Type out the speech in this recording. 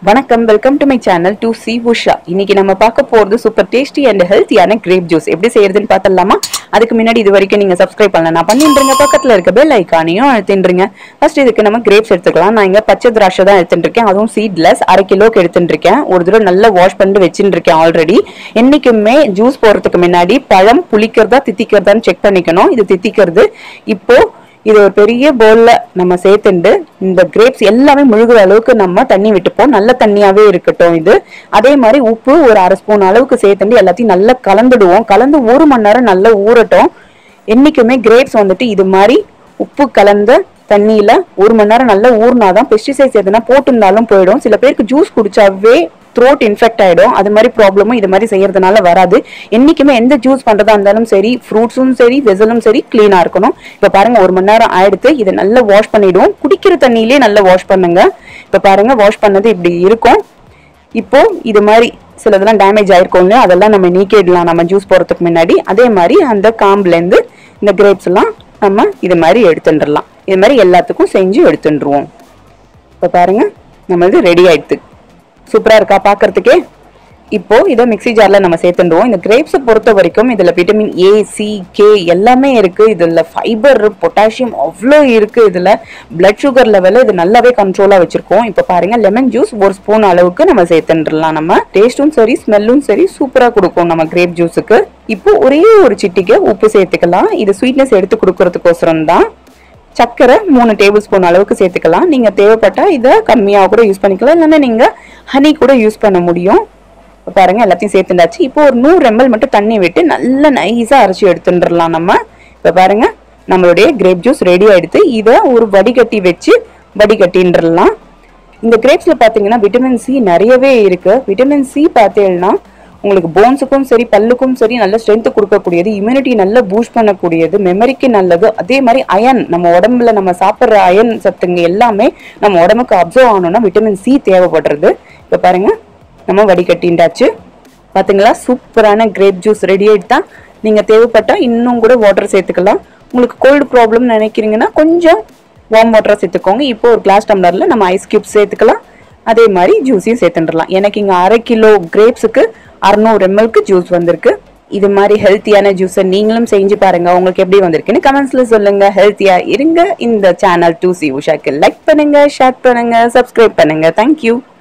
வணக்கம் welcome to my channel to C Usha இன்னைக்கு நம்ம பார்க்க போறது சூப்பர் டேஸ்டி அண்ட் ஹெல்த்தியான கிரேப் ஜூஸ் எப்படி செய்யறதுன்னு பார்த்தலாமா அதுக்கு முன்னாடி இது வரைக்கும் நீங்க சப்ஸ்கிரைப் பண்ணலாம் நான் பண்ணிட்டுருங்க பக்கத்துல இருக்க பெல் ஐக்கானையும் அழுத்தின்றீங்க ஃபர்ஸ்ட் இதுக்கு நம்ம கிரேப்ஸ் எடுத்துக்கலாம் நான் இங்க பச்சை திராட்சை தான் எடுத்துட்டு இருக்கேன் அதுவும் சீட்லெஸ் அரை கிலோக்கு எடுத்துட்டு இருக்கேன் ஒரு தடவை நல்லா வாஷ் பண்ணிட்டு வச்சுட்டு இருக்கேன் ஆல்ரெடி என்னைக்குமே ஜூஸ் போடுறதுக்கு முன்னாடி பழம் புளிக்கிறதா தித்திக்கிறதான்னு செக் பண்ணிக்கணும் இது தித்திக்கிறது இப்போ இது ஒரு பெரிய பவுல்ல நம்ம சேர்த்துண்டு இந்த கிரேப்ஸ் எல்லாமே முழுகிற அளவுக்கு நம்ம தண்ணி விட்டுப்போம் நல்ல தண்ணியாவே இருக்கட்டும் இது அதே மாதிரி உப்பு ஒரு அரை ஸ்பூன் அளவுக்கு சேர்த்துண்டு எல்லாத்தையும் நல்லா கலந்துடுவோம் கலந்து ஒரு மணி நேரம் நல்லா ஊறட்டும் என்னைக்குமே கிரேப்ஸ் வந்துட்டு இது மாதிரி உப்பு கலந்த தண்ணியில ஒரு மணி நேரம் நல்லா ஊறினாதான் பெஸ்டிசைட்ஸ் எதுனா போட்டிருந்தாலும் போயிடும் சில பேருக்கு ஜூஸ் குடிச்சாவே த்ரோட் இன்ஃபெக்ட் ஆயிடும் அது மாதிரி ப்ராப்ளமும் இது மாதிரி செய்யறதுனால வராது என்னைக்குமே எந்த ஜூஸ் பண்றதா இருந்தாலும் சரி ஃப்ரூட்ஸும் சரி வெசலும் சரி கிளீனா இருக்கணும் இப்ப பாருங்க ஒரு மணி நேரம் ஆயிடுத்து இதை நல்லா வாஷ் பண்ணிடுவோம் குடிக்கிற தண்ணியிலே நல்லா வாஷ் பண்ணுங்க இப்ப பாருங்க வாஷ் பண்ணது இப்படி இருக்கும் இப்போ இது மாதிரி சிலதெல்லாம் டேமேஜ் ஆயிருக்கும் இல்லையா அதெல்லாம் நம்ம நீக்கிடலாம் நம்ம ஜூஸ் போறதுக்கு முன்னாடி அதே மாதிரி அந்த காம்புல இருந்து இந்த கிரேப்ஸ் எல்லாம் நம்ம இது மாதிரி எடுத்துட்டுறலாம் இது மாதிரி எல்லாத்துக்கும் செஞ்சு எடுத்துட்டுருவோம் இப்போ பாருங்க நம்மளது ரெடி ஆயிடுது சூப்பரா இருக்கா பார்க்கறதுக்கே இப்போ இதை மிக்ஸி ஜார்ல நம்ம சேர்த்துடுவோம் இந்த கிரேப்ஸை பொறுத்த வரைக்கும் இதுல விட்டமின் ஏ சி கே எல்லாமே இருக்கு இதுல ஃபைபர் பொட்டாசியம் அவ்வளோ இருக்கு இதுல பிளட் சுகர் லெவல இது நல்லாவே கண்ட்ரோலா வச்சிருக்கோம் இப்போ பாருங்க லெமன் ஜூஸ் ஒரு ஸ்பூன் அளவுக்கு நம்ம சேர்த்துடலாம் நம்ம டேஸ்ட்டும் சரி ஸ்மெல்லும் சரி சூப்பரா கொடுக்கும் நம்ம கிரேப் ஜூஸுக்கு இப்போ ஒரே ஒரு சிட்டிக்கு உப்பு சேர்த்துக்கலாம் இது ஸ்வீட்னஸ் எடுத்து கொடுக்கறதுக்கோசரம் தான் சர்க்கரை மூணு டேபிள் ஸ்பூன் அளவுக்கு சேர்த்துக்கலாம் நீங்க தேவைப்பட்டா இதை கம்மியாக கூட யூஸ் பண்ணிக்கலாம் இல்லைன்னா நீங்க ஹனி கூட யூஸ் பண்ண முடியும் இப்ப பாருங்க எல்லாத்தையும் சேர்த்துண்டாச்சு இப்போ ஒரு நூறு எம்எல் மட்டும் தண்ணி விட்டு நல்லா நைஸா அரைச்சி எடுத்துட்டுலாம் நம்ம இப்ப பாருங்க நம்மளுடைய கிரேப் ஜூஸ் ரெடி ஆயிடுத்து இதை ஒரு வடிகட்டி வச்சு வடிகட்டின்றலாம் இந்த கிரேப்ஸ்ல பாத்தீங்கன்னா விட்டமின் சி நிறையவே இருக்கு விட்டமின் சி பார்த்தீங்கன்னா உங்களுக்கு போன்ஸுக்கும் சரி பல்லுக்கும் சரி நல்ல ஸ்ட்ரென்த் கொடுக்கக்கூடியது இம்யூனிட்டி நல்லா பூஸ்ட் பண்ணக்கூடியது மெமரிக்கு நல்லது அதே மாதிரி அயன் நம்ம உடம்புல நம்ம சாப்பிட்ற அயன் சத்துங்க எல்லாமே நம்ம உடம்புக்கு அப்சர்வ் ஆகணும்னா விட்டமின் சி தேவைப்படுறது இப்போ பாருங்க நம்ம வடிகட்டிண்டாச்சு பாத்தீங்களா சூப்பரான கிரேப் ஜூஸ் ரெடி ஆயிட்டு தான் நீங்க தேவைப்பட்டா இன்னும் கூட வாட்டர் சேர்த்துக்கலாம் உங்களுக்கு கோல்டு ப்ராப்ளம் நினைக்கிறீங்கன்னா கொஞ்சம் வார்ம் வாட்டரா சேர்த்துக்கோங்க இப்போ ஒரு கிளாஸ் டம்ளர்ல நம்ம ஐஸ் கியூப் சேர்த்துக்கலாம் அதே மாதிரி ஜூஸையும் சேர்த்துடலாம் எனக்கு இங்க அரை கிலோ கிரேப்ஸுக்கு அறுநூறு எம்எல்க்கு ஜூஸ் வந்திருக்கு இது மாதிரி ஹெல்த்தியான ஜூஸை நீங்களும் செஞ்சு பாருங்க உங்களுக்கு எப்படி வந்திருக்குன்னு கமெண்ட்ஸ்ல சொல்லுங்க ஹெல்த்தியா இருங்க இந்த சேனல் டூ சி உஷாக்கு லைக் பண்ணுங்க ஷேர் பண்ணுங்க சப்ஸ்கிரைப் பண்ணுங்க தேங்க்யூ